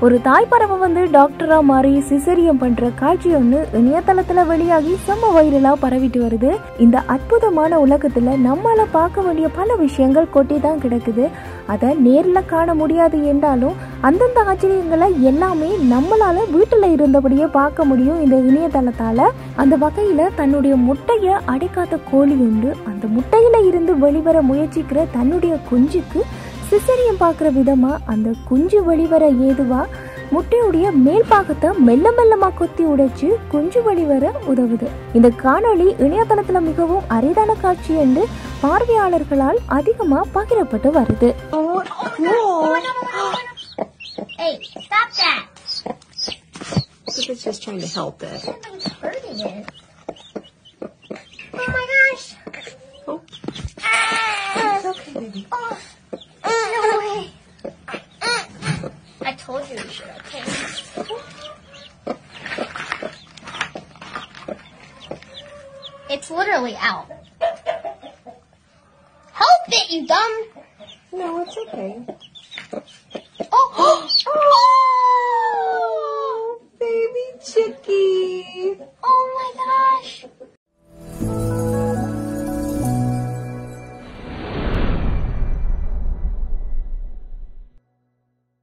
ஒரு தாய் பறவை வந்து டாக்டரா மாறி சிசரியம் பண்ற காட்சி ஒன்று இணையதளத்துல வெளியாகி செம்ம வைரலா பரவிட்டு வருது இந்த அற்புதமான உலகத்துல நம்மால பார்க்க வேண்டிய பல விஷயங்கள் கொட்டி தான் கிடக்குது அதை நேர்ல காண முடியாது என்றாலும் அந்தந்த ஆச்சரியங்களை எல்லாமே நம்மளால வீட்டுல இருந்தபடியே பார்க்க முடியும் இந்த இணையதளத்தால அந்த வகையில தன்னுடைய முட்டைய அடைக்காத்த கோழி உண்டு அந்த முட்டையில இருந்து வெளிவர முயற்சிக்கிற தன்னுடைய குஞ்சுக்கு சிசரியம் பார்க்குற விதமா அந்த குஞ்சு வெளிவர ஏதுவா முட்டையுடைய மேல் பாகத்தை மெல்ல மெல்லமா கொத்தி உடைச்சு குஞ்சு வெளிவர உதவுது இந்த காணொளி இணையதளத்துல மிகவும் அரிதான காட்சி என்று பார்வையாளர்களால் அதிகமா பகிரப்பட்டு வருது Hey, stop that! I think it's just trying to help it. Something's hurting it. Oh my gosh! Oh. It's okay, baby. Oh, no way! I told you we should, okay? It's literally out. Help it, you dumb! No, it's okay.